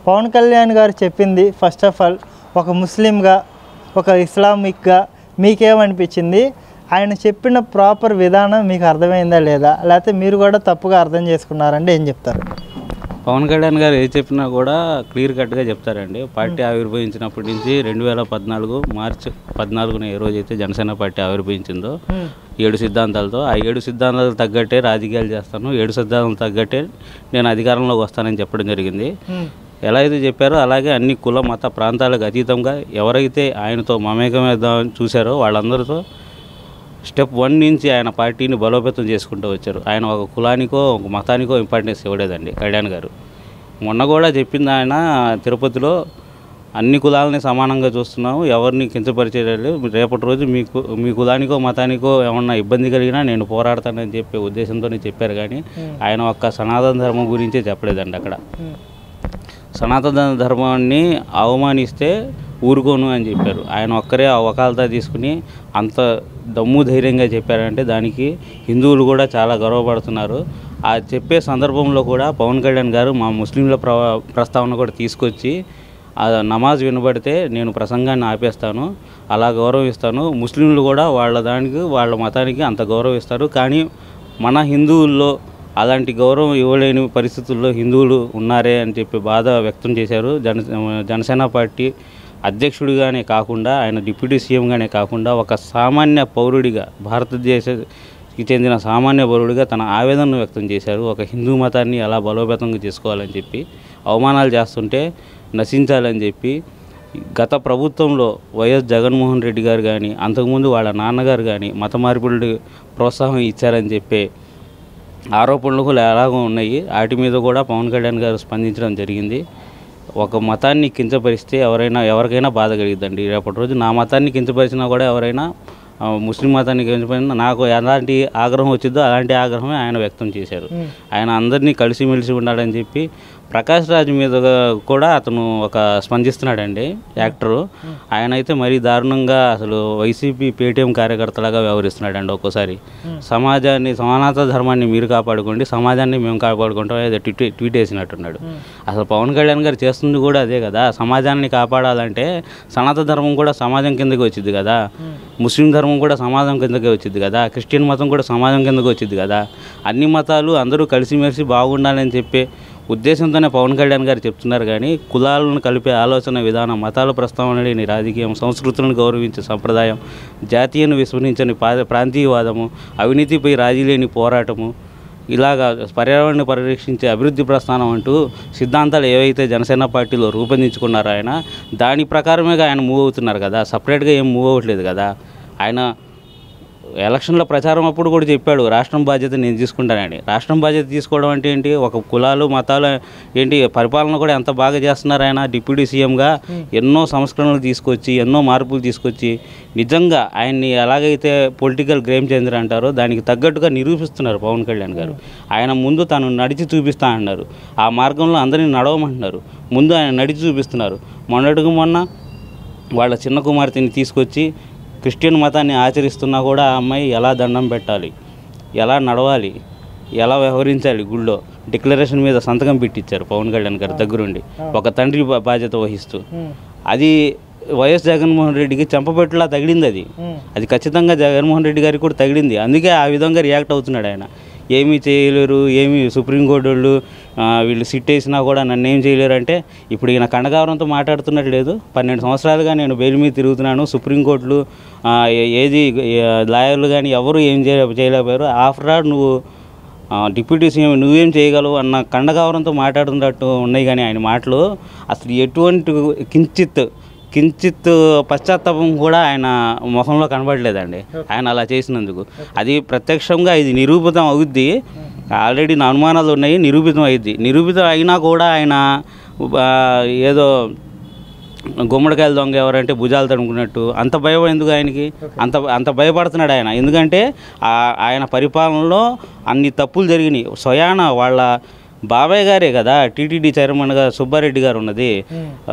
పవన్ కళ్యాణ్ గారు చెప్పింది first of all ఒక ముస్లింగా ఒక ఇస్లామిక్గా మీకేమనిపించింది ఆయన చెప్పిన ప్రాపర్ విధానం మీకు అర్థమైందా లేదా లేకపోతే మీరు కూడా తప్పుగా అర్థం చేసుకున్నారంటే ఏం చెప్తారు పవన్ కళ్యాణ్ గారు ఏది చెప్పినా కూడా క్లియర్ కట్గా చెప్తారండి పార్టీ ఆవిర్భవించినప్పటి నుంచి రెండు వేల పద్నాలుగు మార్చి పద్నాలుగున ఏ రోజైతే జనసేన పార్టీ ఆవిర్భవించిందో ఏడు సిద్ధాంతాలతో ఆ ఏడు సిద్ధాంతాలు తగ్గట్టే రాజకీయాలు చేస్తాను ఏడు సిద్ధాంతాలు తగ్గట్టే నేను అధికారంలోకి వస్తానని చెప్పడం జరిగింది ఎలా అయితే చెప్పారో అలాగే అన్ని కుల మత ప్రాంతాలకు అతీతంగా ఎవరైతే ఆయనతో మమేకమేద్దామని చూశారో వాళ్ళందరితో స్టెప్ వన్ నుంచి ఆయన పార్టీని బలోపేతం చేసుకుంటూ వచ్చారు ఆయన ఒక కులానికో ఒక మతానికో ఇంపార్టెన్స్ ఇవ్వలేదండి కళ్యాణ్ గారు మొన్న కూడా చెప్పింది ఆయన తిరుపతిలో అన్ని కులాలని సమానంగా చూస్తున్నాము ఎవరిని కించపరిచేయలేదు రేపటి రోజు మీకు మీ కులానికో మతానికో ఏమన్నా ఇబ్బంది కలిగినా నేను పోరాడతానని చెప్పే ఉద్దేశంతోనే చెప్పారు కానీ ఆయన ఒక్క సనాతన ధర్మం గురించే చెప్పలేదండి అక్కడ సనాతన ధర్మాన్ని అవమానిస్తే ఊరుకోను అని చెప్పారు ఆయన ఒక్కరే ఆ వకాలతా తీసుకుని అంత దమ్ము ధైర్యంగా చెప్పారంటే దానికి హిందువులు కూడా చాలా గర్వపడుతున్నారు ఆ చెప్పే సందర్భంలో కూడా పవన్ కళ్యాణ్ గారు మా ముస్లింల ప్ర ప్రస్తావన కూడా తీసుకొచ్చి ఆ నమాజ్ వినబడితే నేను ప్రసంగాన్ని ఆపేస్తాను అలా గౌరవిస్తాను ముస్లింలు కూడా వాళ్ళ దానికి వాళ్ళ మతానికి అంత గౌరవిస్తారు కానీ మన హిందువుల్లో అలాంటి గౌరవం ఇవ్వలేని పరిస్థితుల్లో హిందువులు ఉన్నారే అని చెప్పి బాధ వ్యక్తం చేశారు జన జనసేన పార్టీ అధ్యక్షుడిగానే కాకుండా ఆయన డిప్యూటీ సీఎంగానే కాకుండా ఒక సామాన్య పౌరుడిగా భారతదేశకి చెందిన సామాన్య పౌరుడిగా తన ఆవేదనను వ్యక్తం చేశారు ఒక హిందూ మతాన్ని ఎలా బలోపేతంగా చేసుకోవాలని చెప్పి అవమానాలు చేస్తుంటే నశించాలని చెప్పి గత ప్రభుత్వంలో వైఎస్ జగన్మోహన్ రెడ్డి గారు కానీ అంతకుముందు వాళ్ళ నాన్నగారు కానీ మత మార్పిడి ప్రోత్సాహం ఇచ్చారని చెప్పే ఆరోపణలు కూడా ఎలాగో ఉన్నాయి వాటి మీద కూడా పవన్ కళ్యాణ్ గారు స్పందించడం జరిగింది ఒక మతాన్ని కించపరిస్తే ఎవరైనా ఎవరికైనా బాధ కలిగిద్దండి రేపటి రోజు నా మతాన్ని కించపరిచినా కూడా ఎవరైనా ఆ, ముస్లిం మతాన్ని కించపరిచినా నాకు ఎలాంటి ఆగ్రహం వచ్చిందో అలాంటి ఆగ్రహమే ఆయన వ్యక్తం చేశారు ఆయన అందరినీ కలిసిమెలిసి ఉండాలని చెప్పి ప్రకాష్ రాజ్ మీద కూడా అతను ఒక స్పందిస్తున్నాడండి యాక్టరు ఆయన అయితే మరీ దారుణంగా అసలు వైసీపీ పేటీఎం కార్యకర్తలాగా వ్యవహరిస్తున్నాడండి ఒక్కోసారి సమాజాన్ని సమానత ధర్మాన్ని మీరు కాపాడుకోండి సమాజాన్ని మేము కాపాడుకుంటాం ఏదో ట్వీట్ ట్వీట్ వేసినట్టున్నాడు అసలు పవన్ కళ్యాణ్ గారు చేస్తుంది కూడా అదే కదా సమాజాన్ని కాపాడాలంటే సనాతన ధర్మం కూడా సమాజం కిందకి వచ్చింది కదా ముస్లిం ధర్మం కూడా సమాజం కిందకే వచ్చింది కదా క్రిస్టియన్ మతం కూడా సమాజం కిందకి వచ్చింది కదా అన్ని మతాలు అందరూ కలిసిమెలిసి బాగుండాలని చెప్పే ఉద్దేశంతోనే పవన్ కళ్యాణ్ గారు చెప్తున్నారు కానీ కులాలను కలిపే ఆలోచన విధానం మతాల ప్రస్తావన లేని రాజకీయం సంస్కృతులను గౌరవించే సంప్రదాయం జాతీయను విస్మరించని పా- ప్రాంతీయవాదము అవినీతిపై రాజీ లేని పోరాటము ఇలాగా పర్యావరణాన్ని పరిరక్షించే అభివృద్ధి ప్రస్థానం అంటూ సిద్ధాంతాలు ఏవైతే జనసేన పార్టీలో రూపొందించుకున్నారో ఆయన దాని ప్రకారమే ఆయన మూవ్ అవుతున్నారు కదా సపరేట్గా ఏం మూవ్ అవ్వట్లేదు కదా ఆయన ఎలక్షన్ల ప్రచారం అప్పుడు కూడా చెప్పాడు రాష్ట్రం బాధ్యత నేను తీసుకుంటానని రాష్ట్రం బాధ్యత తీసుకోవడం అంటే ఏంటి ఒక కులాలు మతాలు ఏంటి పరిపాలన కూడా ఎంత బాగా చేస్తున్నారు ఆయన డిప్యూటీ సీఎంగా ఎన్నో సంస్కరణలు తీసుకొచ్చి ఎన్నో మార్పులు తీసుకొచ్చి నిజంగా ఆయన్ని ఎలాగైతే పొలిటికల్ గేమ్ చేంజర్ అంటారో దానికి తగ్గట్టుగా నిరూపిస్తున్నారు పవన్ కళ్యాణ్ గారు ఆయన ముందు తను నడిచి చూపిస్తా అన్నారు ఆ మార్గంలో అందరినీ నడవమంటున్నారు ముందు ఆయన నడిచి చూపిస్తున్నారు మొన్నటికి మొన్న వాళ్ళ చిన్న కుమార్తెని తీసుకొచ్చి క్రిస్టియన్ మతాన్ని ఆచరిస్తున్నా కూడా ఆ అమ్మాయి ఎలా దండం పెట్టాలి ఎలా నడవాలి ఎలా వ్యవహరించాలి గుళ్ళో డిక్లరేషన్ మీద సంతకం పెట్టించారు పవన్ కళ్యాణ్ గారు దగ్గరుండి ఒక తండ్రి బా- బాధ్యత వహిస్తూ అది వైఎస్ జగన్మోహన్ రెడ్డికి చెంపపెట్టులా తగిలింది అది అది ఖచ్చితంగా జగన్మోహన్ రెడ్డి గారికి కూడా తగిలింది అందుకే ఆ విధంగా రియాక్ట్ అవుతున్నాడు ఆయన ఏమీ చేయలేరు ఏమీ సుప్రీంకోర్టు వాళ్ళు ఆ, వీళ్ళు సిట్ వేసినా కూడా నన్ను ఏం చేయలేరు అంటే ఇప్పుడు ఈయన కండగావరంతో మాట్లాడుతున్నట్టు లేదు పన్నెండు సంవత్సరాలుగా నేను బెయిల్ మీద తిరుగుతున్నాను సుప్రీంకోర్టులు ఆ, ఏ- ఏది ఏ, లాయర్లు కానీ ఎవరు ఏం చేయ చేయలేకపోయారు ఆఫ్టర్ ఆల్ నువ్వు ఆ, డిప్యూటీ సీఎం నువ్వేం చేయగలవు అన్న కండగావరంతో మాట్లాడుతున్నట్టు ఉన్నాయి కానీ ఆయన మాటలు అసలు ఎటువంటి కించిత్ కించిత్ పశ్చాత్తాపం కూడా ఆయన ముఖంలో కనబడలేదండి ఆయన అలా చేసినందుకు అది ప్రత్యక్షంగా ఇది నిరూపితం అవుద్ది ఆల్రెడీ నా అనుమానాలు ఉన్నాయి నిరూపితం అయింది నిరూపితం అయినా కూడా ఆయన ఆ, ఏదో గుమ్మడికాయల దొంగ ఎవరంటే భుజాలు తడుముకున్నట్టు అంత భయం ఎందుకు ఆయనకి అంత అంత భయపడుతున్నాడు ఆయన ఎందుకంటే ఆ- ఆయన పరిపాలనలో అన్ని తప్పులు జరిగినాయి స్వయాన వాళ్ళ బాబాయ్ గారే కదా టీటీడీ చైర్మన్గా సుబ్బారెడ్డి గారు ఉన్నది ఆ,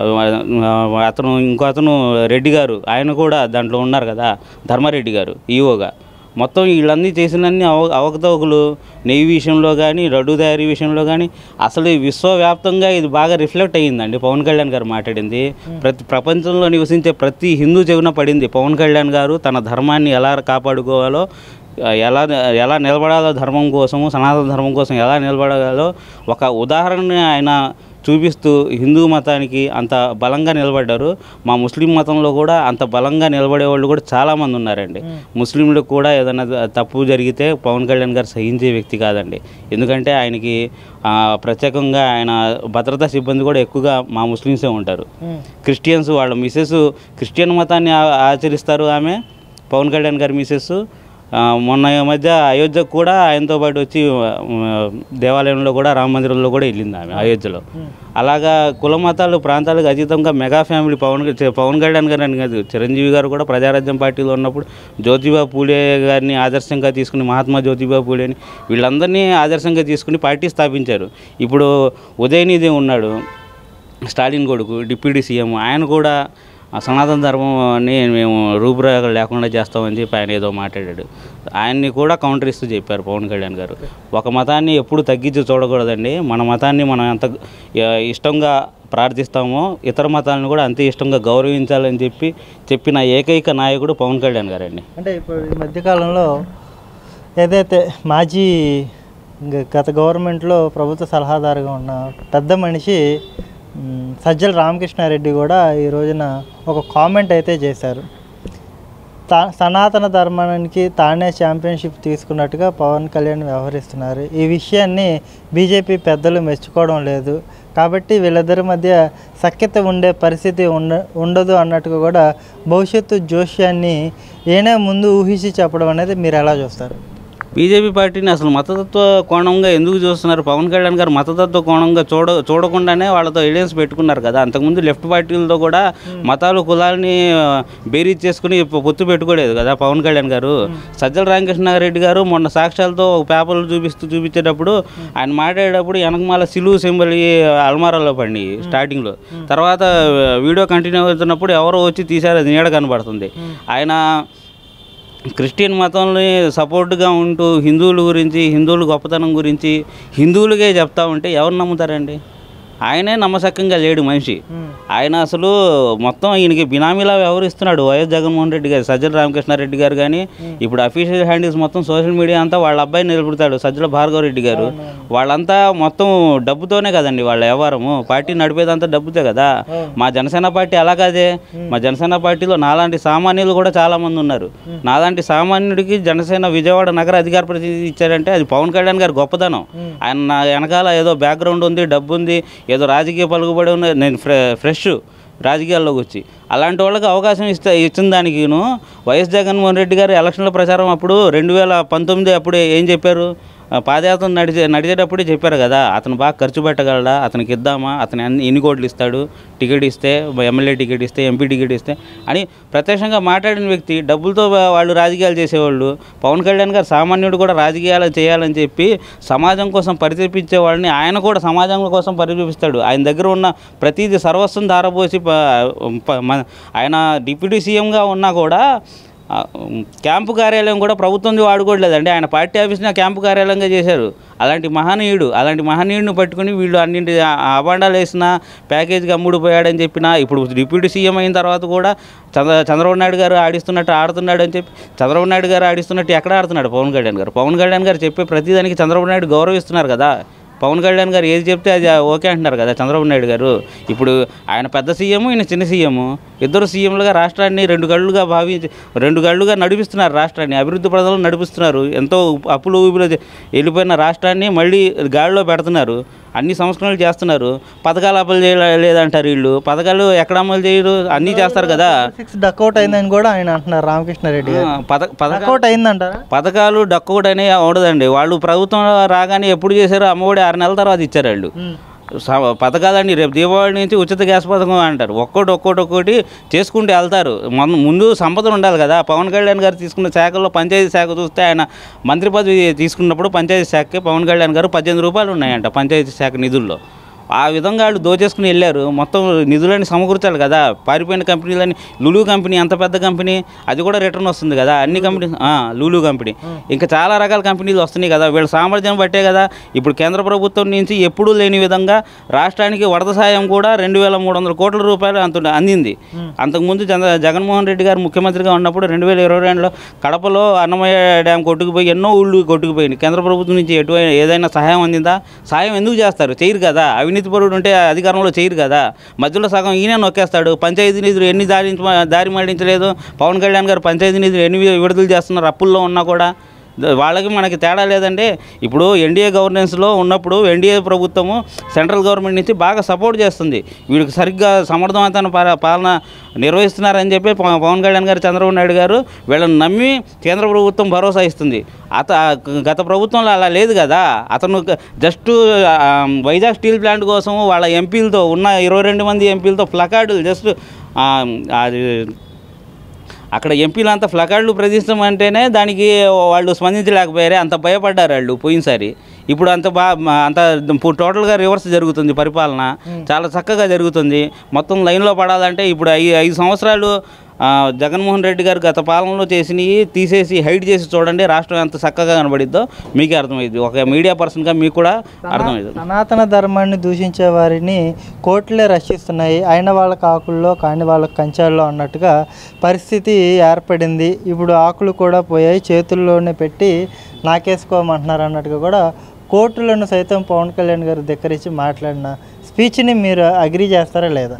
అతను ఇంకో అతను రెడ్డి గారు ఆయన కూడా దాంట్లో ఉన్నారు కదా ధర్మారెడ్డి గారు ఈఓగా మొత్తం వీళ్ళన్నీ చేసినన్ని అవ అవకతవకలు నెయ్యి విషయంలో కానీ లడ్డు తయారీ విషయంలో కానీ అసలు ఈ విశ్వవ్యాప్తంగా ఇది బాగా రిఫ్లెక్ట్ అయ్యిందండి పవన్ కళ్యాణ్ గారు మాట్లాడింది ప్రతి ప్రపంచంలో నివసించే ప్రతి హిందూ చెవిన పడింది పవన్ కళ్యాణ్ గారు తన ధర్మాన్ని ఎలా కాపాడుకోవాలో ఎలా ఎలా నిలబడాలో ధర్మం కోసము సనాతన ధర్మం కోసం ఎలా నిలబడాలో ఒక ఉదాహరణని ఆయన చూపిస్తూ హిందూ మతానికి అంత బలంగా నిలబడ్డారు మా ముస్లిం మతంలో కూడా అంత బలంగా నిలబడే వాళ్ళు కూడా చాలామంది ఉన్నారండి ముస్లింలకు కూడా ఏదైనా తప్పు జరిగితే పవన్ కళ్యాణ్ గారు సహించే వ్యక్తి కాదండి ఎందుకంటే ఆయనకి ఆ, ప్రత్యేకంగా ఆయన భద్రతా సిబ్బంది కూడా ఎక్కువగా మా ముస్లిమ్సే ఉంటారు క్రిస్టియన్స్ వాళ్ళ మిసెస్ క్రిస్టియన్ మతాన్ని ఆ- ఆచరిస్తారు ఆమె పవన్ కళ్యాణ్ గారి మిసెస్ ఆ, మొన్న ఈ మధ్య అయోధ్యకు కూడా ఆయనతో పాటు వచ్చి ఆ, దేవాలయంలో కూడా రామ మందిరంలో కూడా వెళ్ళింది ఆమె అయోధ్యలో అలాగా కుల మతాలు ప్రాంతాలకు అతీతంగా మెగా ఫ్యామిలీ పవన్ క- పవన్ కళ్యాణ్ గారు అని కాదు చిరంజీవి గారు కూడా ప్రజారాజ్యం పార్టీలో ఉన్నప్పుడు జ్యోతిబా పూలే గారిని ఆదర్శంగా తీసుకుని మహాత్మా జ్యోతిబా పూలేని వీళ్ళందరినీ ఆదర్శంగా తీసుకుని పార్టీ స్థాపించారు ఇప్పుడు ఉదయనిధి ఉన్నాడు స్టాలిన్ కొడుకు డిప్యూటీ సీఎం ఆయన కూడా ఆ సనాతన ధర్మాన్ని మేము రూపురేఖలు లేకుండా చేస్తామని చెప్పి ఆయన ఏదో మాట్లాడాడు ఆయన్ని కూడా కౌంటర్ ఇస్తూ చెప్పారు పవన్ కళ్యాణ్ గారు ఒక మతాన్ని ఎప్పుడు తగ్గించి చూడకూడదండి మన మతాన్ని మనం ఎంత ఆ, ఇష్టంగా ప్రార్థిస్తామో ఇతర మతాలను కూడా అంతే ఇష్టంగా గౌరవించాలని చెప్పి చెప్పిన ఏకైక నాయకుడు పవన్ కళ్యాణ్ గారండి అంటే ఇప్పుడు ఈ మధ్యకాలంలో ఏదైతే మాజీ ఇంక గత గవర్నమెంట్లో ప్రభుత్వ సలహాదారుగా ఉన్న పెద్ద మనిషి మ్, సజ్జల రామకృష్ణారెడ్డి కూడా ఈ రోజున ఒక కామెంట్ అయితే చేశారు తా సనాతన ధర్మానికి తానే ఛాంపియన్షిప్ తీసుకున్నట్టుగా పవన్ కళ్యాణ్ వ్యవహరిస్తున్నారు ఈ విషయాన్ని బీజేపీ పెద్దలు మెచ్చుకోవడం లేదు కాబట్టి వీళ్ళిద్దరి మధ్య సఖ్యత ఉండే పరిస్థితి ఉండ ఉండదు అన్నట్టుగా కూడా భవిష్యత్తు జోష్యాన్ని ఏనే ముందు ఊహించి చెప్పడం అనేది మీరు ఎలా చూస్తారు బీజేపీ పార్టీని అసలు మతతత్వ కోణంగా ఎందుకు చూస్తున్నారు పవన్ కళ్యాణ్ గారు మతతత్వ కోణంగా చూడ చూడకుండానే వాళ్ళతో ఎలియన్స్ పెట్టుకున్నారు కదా అంతకుముందు లెఫ్ట్ పార్టీలతో కూడా మతాలు కులాలని ఆ, బేరీజ్ చేసుకుని పొ- పొత్తు పెట్టుకోలేదు కదా పవన్ కళ్యాణ్ గారు సజ్జల రామకృష్ణారెడ్డి గారు మొన్న సాక్ష్యాలతో ఒక పేపర్లు చూపిస్తూ చూపించేటప్పుడు ఆయన మాట్లాడేటప్పుడు వెనకమాల సిలువు సింబల్ అల్మారాలో పడి స్టార్టింగ్లో తర్వాత ఆ, వీడియో కంటిన్యూ అవుతున్నప్పుడు ఎవరో వచ్చి తీశారు అది నీడ కనబడుతుంది ఆయన క్రిస్టియన్ మతంలో సపోర్ట్గా ఉంటూ హిందువుల గురించి హిందువుల గొప్పతనం గురించి హిందువులకే చెప్తా ఉంటే ఎవరు నమ్ముతారండి ఆయనే నమ్మసక్కంగా లేడు మనిషి ఆయన అసలు మొత్తం ఈయనకి బినామీలా వ్యవహరిస్తున్నాడు వైఎస్ జగన్మోహన్ రెడ్డి గారు సజ్జల రామకృష్ణారెడ్డి గారు కానీ ఇప్పుడు అఫీషియల్ హ్యాండిల్స్ మొత్తం సోషల్ మీడియా అంతా వాళ్ళ అబ్బాయి నిలబెడతాడు సజ్జల భార్గవ రెడ్డి గారు వాళ్ళంతా మొత్తం డబ్బుతోనే కదండి వాళ్ళ వ్యవహారము పార్టీ నడిపేదంతా డబ్బుతే కదా మా జనసేన పార్టీ అలా కాదే మా జనసేన పార్టీలో నాలాంటి సామాన్యులు కూడా చాలా మంది ఉన్నారు నాలాంటి సామాన్యుడికి జనసేన విజయవాడ నగర అధికార ప్రతినిధి ఇచ్చారంటే అది పవన్ కళ్యాణ్ గారి గొప్పతనం ఆయన నా వెనకాల ఏదో బ్యాక్గ్రౌండ్ ఉంది డబ్బు ఉంది ఏదో రాజకీయ పలుకుబడి ఉంది నేను ఫ్రె ఫ్రెష్ రాజకీయాల్లోకి వచ్చి అలాంటి వాళ్ళకి అవకాశం ఇస్తే ఇచ్చిన దానికిను వైఎస్ జగన్మోహన్ రెడ్డి గారు ఎలక్షన్ల ప్రచారం అప్పుడు రెండు వేల పంతొమ్మిది అప్పుడు ఏం చెప్పారు ఆ, పాదయాత్ర నడిచే నడిచేటప్పుడే చెప్పారు కదా అతను బాగా ఖర్చు పెట్టగలడా అతనికి ఇద్దామా అతను ఎన్ని ఎన్ని కోట్లు ఇస్తాడు టికెట్ ఇస్తే ఎమ్మెల్యే టికెట్ ఇస్తే ఎంపీ టికెట్ ఇస్తే అని ప్రత్యక్షంగా మాట్లాడిన వ్యక్తి డబ్బులతో వా- వాళ్ళు రాజకీయాలు చేసేవాళ్ళు పవన్ కళ్యాణ్ గారు సామాన్యుడు కూడా రాజకీయాలు చేయాలని చెప్పి సమాజం కోసం పరితపించే వాళ్ళని ఆయన కూడా సమాజం కోసం పరితపిస్తాడు ఆయన దగ్గర ఉన్న ప్రతిదీ సర్వస్వం ధారపోసి ప- ప- మ- ఆయన డిప్యూటీ సీఎంగా ఉన్నా కూడా ఆ, ఉమ్, క్యాంపు కార్యాలయం కూడా ప్రభుత్వం వాడుకోవట్లేదండి ఆయన పార్టీ ఆఫీస్ని ఆ క్యాంపు కార్యాలయంగా చేశారు అలాంటి మహనీయుడు అలాంటి మహనీయుడిని పట్టుకుని వీళ్ళు అన్నింటి ఆ- ఆ అబాండాలు వేసిన ప్యాకేజీకి అమ్ముడు పోయాడని చెప్పిన ఇప్పుడు డిప్యూటీ సీఎం అయిన తర్వాత కూడా చంద్ర చంద్రబాబు నాయుడు గారు ఆడిస్తున్నట్టు ఆడుతున్నాడు అని చెప్పి చంద్రబాబు నాయుడు గారు ఆడిస్తున్నట్టు ఎక్కడ ఆడుతున్నాడు పవన్ కళ్యాణ్ గారు పవన్ కళ్యాణ్ గారు చెప్పే ప్రతిదానికి చంద్రబాబు నాయుడు గౌరవిస్తున్నారు కదా పవన్ కళ్యాణ్ గారు ఏది చెప్తే అది ఓకే అంటున్నారు కదా చంద్రబాబు నాయుడు గారు ఇప్పుడు ఆయన పెద్ద సీఎం ఈయన చిన్న సీఎం ఇద్దరు సీఎంలుగా రాష్ట్రాన్ని రెండు గళ్ళుగా భావించి రెండు గళ్ళుగా నడిపిస్తున్నారు రాష్ట్రాన్ని అభివృద్ధి ప్రజలు నడిపిస్తున్నారు ఎంతో అప్పులు ఊపిలో వెళ్ళిపోయిన రాష్ట్రాన్ని మళ్ళీ గాడిలో పెడుతున్నారు అన్ని సంస్కరణలు చేస్తున్నారు పథకాలు అమలు చేయలేదంటారు వీళ్ళు పథకాలు ఎక్కడ అమలు చేయరు అన్నీ చేస్తారు కదా సిక్స్ డక్అవుట్ అయిందని కూడా ఆయన అంటున్నారు రామకృష్ణారెడ్డి గారు ఆ, పథ పథకాలు డక్అవుట్ అయిందంటారా పథకాలు డక్కౌట్ అనేవి ఉండదండి వాళ్ళు ప్రభుత్వం రాగానే ఎప్పుడు చేశారో అమ్మఒడి ఆరు నెలల తర్వాత ఇచ్చారు వాళ్ళు స- పథకాలన్నీ రేపు దీపావళి నుంచి ఉచిత గ్యాస్ పథకం అంటారు ఒక్కోటి ఒక్కోటి ఒక్కోటి చేసుకుంటూ వెళ్తారు మన ముందు సంపద ఉండాలి కదా పవన్ కళ్యాణ్ గారు తీసుకున్న శాఖల్లో పంచాయతీ శాఖ చూస్తే ఆయన మంత్రి పదవి తీసుకున్నప్పుడు పంచాయతీ శాఖకి పవన్ కళ్యాణ్ గారు పద్దెనిమిది రూపాయలు ఉన్నాయంట పంచాయతీ శాఖ నిధుల్లో ఆ విధంగా వాళ్ళు దోచేసుకుని వెళ్ళారు మొత్తం నిధులని సమకూర్చాలి కదా పారిపోయిన కంపెనీలని లులు కంపెనీ అంత పెద్ద కంపెనీ అది కూడా రిటర్న్ వస్తుంది కదా అన్ని కంపెనీ లులు కంపెనీ ఇంకా చాలా రకాల కంపెనీలు వస్తున్నాయి కదా వీళ్ళ సామర్థ్యం బట్టే కదా ఇప్పుడు కేంద్ర ప్రభుత్వం నుంచి ఎప్పుడూ లేని విధంగా రాష్ట్రానికి వరద సాయం కూడా రెండు వేల మూడు వందల కోట్ల రూపాయలు అంత అందింది అంతకుముందు చంద్ర జగన్మోహన్ రెడ్డి గారు ముఖ్యమంత్రిగా ఉన్నప్పుడు రెండు వేల ఇరవై రెండులో కడపలో అన్నమయ్య డ్యామ్ కొట్టుకుపోయి ఎన్నో ఊళ్ళు కొట్టుకుపోయింది కేంద్ర ప్రభుత్వం నుంచి ఎటువంటి ఏదైనా సహాయం అందిందా సాయం ఎందుకు చేస్తారు చేయరు కదా అవినీతి పరుడు ఉంటే అధికారంలో చేయరు కదా మధ్యలో సగం ఈయన నొక్కేస్తాడు పంచాయతీ నిధులు ఎన్ని దారి దారి మళ్లించలేదు పవన్ కళ్యాణ్ గారు పంచాయతీ నిధులు ఎన్ని విడుదల చేస్తున్నారు అప్పుల్లో ఉన్నా కూడా ద- వాళ్ళకి మనకి తేడా లేదండి ఇప్పుడు ఎన్డీఏ గవర్నెన్స్లో ఉన్నప్పుడు ఎన్డీఏ ప్రభుత్వము సెంట్రల్ గవర్నమెంట్ నుంచి బాగా సపోర్ట్ చేస్తుంది వీళ్ళకి సరిగ్గా సమర్థవంతమైన పా- పాలన నిర్వహిస్తున్నారని చెప్పి పవ- పవన్ కళ్యాణ్ గారు చంద్రబాబు నాయుడు గారు వీళ్ళని నమ్మి కేంద్ర ప్రభుత్వం భరోసా ఇస్తుంది అత గత ప్రభుత్వంలో అలా లేదు కదా అతను జస్ట్ వైజాగ్ స్టీల్ ప్లాంట్ కోసం వాళ్ళ ఎంపీలతో ఉన్న ఇరవై రెండు మంది ఎంపీలతో ప్లకార్డులు జస్ట్ అది అక్కడ ఎంపీలంతా ఫ్లకార్డులు ప్రదర్శించడం అంటేనే దానికి వాళ్ళు స్పందించలేకపోయారే అంత భయపడ్డారు వాళ్ళు పోయినసారి ఇప్పుడు అంత బా అంత టోటల్గా రివర్స్ జరుగుతుంది పరిపాలన చాలా చక్కగా జరుగుతుంది మొత్తం లైన్లో పడాలంటే ఇప్పుడు ఐ ఐదు సంవత్సరాలు ఆ, జగన్మోహన్ రెడ్డి గారు గత పాలనలో చేసినవి తీసేసి హైడ్ చేసి చూడండి రాష్ట్రం ఎంత చక్కగా కనబడిద్దో మీకే అర్థమైంది ఒక మీడియా పర్సన్గా మీకు కూడా అర్థమైంది సనాతన ధర్మాన్ని దూషించే వారిని కోర్టులే రక్షిస్తున్నాయి అయిన వాళ్ళ ఆకుల్లో కాని వాళ్ళ కంచాల్లో అన్నట్టుగా పరిస్థితి ఏర్పడింది ఇప్పుడు ఆకులు కూడా పోయాయి చేతుల్లోనే పెట్టి నాకేసుకోమంటున్నారు అన్నట్టుగా కూడా కోర్టులను సైతం పవన్ కళ్యాణ్ గారు ధిక్కరించి మాట్లాడిన స్పీచ్ని మీరు అగ్రి చేస్తారా లేదా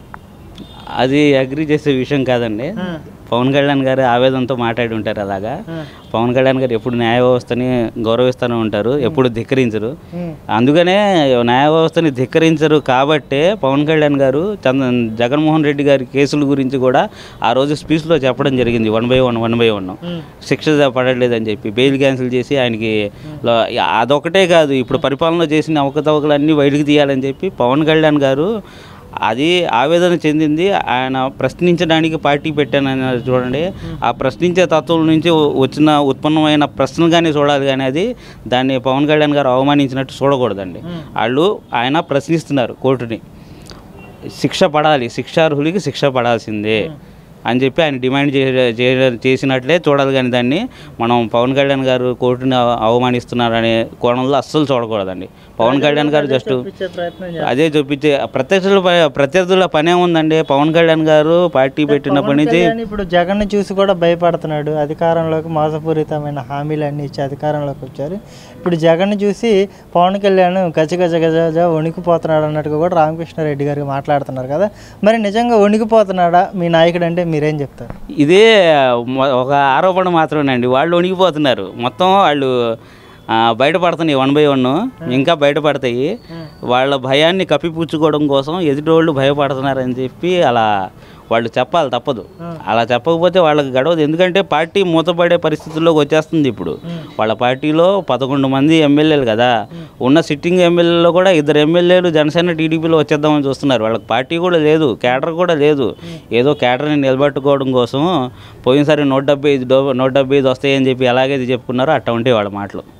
అది అగ్రి చేసే విషయం కాదండి పవన్ కళ్యాణ్ గారు ఆవేదనతో మాట్లాడి ఉంటారు అలాగా పవన్ కళ్యాణ్ గారు ఎప్పుడు న్యాయ వ్యవస్థని గౌరవిస్తూనే ఉంటారు ఎప్పుడు ధిక్కరించరు అందుకనే న్యాయ వ్యవస్థని ధిక్కరించరు కాబట్టే పవన్ కళ్యాణ్ గారు చంద్ర జగన్మోహన్ రెడ్డి గారి కేసుల గురించి కూడా ఆ రోజు స్పీచ్లో చెప్పడం జరిగింది one by one one by one శిక్ష పడలేదని చెప్పి బెయిల్ క్యాన్సిల్ చేసి ఆయనకి లో- అదొకటే కాదు ఇప్పుడు పరిపాలన చేసిన అవకతవకలు అన్నీ బయటకు తీయాలని చెప్పి పవన్ కళ్యాణ్ గారు అది ఆవేదన చెందింది ఆయన ప్రశ్నించడానికి పార్టీ పెట్టానని చూడండి ఆ ప్రశ్నించే తత్వం నుంచి వ- వచ్చిన ఉత్పన్నమైన ప్రశ్నగానే చూడాలి కానీ అది దాన్ని పవన్ కళ్యాణ్ గారు అవమానించినట్టు చూడకూడదండి వాళ్ళు ఆయన ప్రశ్నిస్తున్నారు కోర్టుని శిక్ష పడాలి శిక్షార్హులకి శిక్ష పడాల్సిందే అని చెప్పి ఆయన డిమాండ్ చే చే- చేసినట్లే చూడాలి కానీ దాన్ని మనం పవన్ కళ్యాణ్ గారు కోర్టుని అవ- అవమానిస్తున్నారనే కోణంలో అస్సలు చూడకూడదండి పవన్ కళ్యాణ్ గారు జస్ట్ ప్రయత్నం అదే చూపించే ప్రత్యర్థుల ప- ప్రత్యర్థుల పనే ఉందండి పవన్ కళ్యాణ్ గారు పార్టీ పెట్టినప్పటి నుంచి కళ్యాణ్ ఇప్పుడు జగన్ చూసి కూడా భయపడుతున్నాడు అధికారంలోకి మోసపూరితమైన హామీలు అన్ని ఇచ్చి అధికారంలోకి వచ్చారు ఇప్పుడు జగన్ చూసి పవన్ కళ్యాణ్ గజ గజ గజ గజ వణికిపోతున్నాడు అన్నట్టుగా కూడా రామకృష్ణారెడ్డి గారికి మాట్లాడుతున్నారు కదా మరి నిజంగా వణికిపోతున్నాడా మీ నాయకుడు అంటే మీరేం చెప్తారు ఇదే మొ- ఒక ఆరోపణ మాత్రమేనండి వాళ్ళు వణికిపోతున్నారు మొత్తం వాళ్ళు ఆ, బయటపడుతున్నాయి వన్ బై వన్ ఇంకా బయటపడతాయి వాళ్ళ భయాన్ని కప్పిపుచ్చుకోవడం కోసం ఎదుటోళ్ళు భయపడుతున్నారని చెప్పి అలా వాళ్ళు చెప్పాలి తప్పదు అలా చెప్పకపోతే వాళ్ళకి గడవదు ఎందుకంటే పార్టీ మూతపడే పరిస్థితుల్లోకి వచ్చేస్తుంది ఇప్పుడు వాళ్ళ పార్టీలో పదకొండు మంది ఎమ్మెల్యేలు కదా ఉన్న సిట్టింగ్ ఎమ్మెల్యేలో కూడా ఇద్దరు ఎమ్మెల్యేలు జనసేన టీడీపీలో వచ్చేద్దామని చూస్తున్నారు వాళ్ళకి పార్టీ కూడా లేదు కేడర్ కూడా లేదు ఏదో కేడర్ని నిలబెట్టుకోవడం కోసం పోయినసారి నూట డెబ్బై ఐదు డో- నూట డెబ్బై ఐదు వస్తాయని చెప్పి ఎలాగైతే చెప్పుకున్నారో అట్ట ఉంటాయి వాళ్ళ మాటలు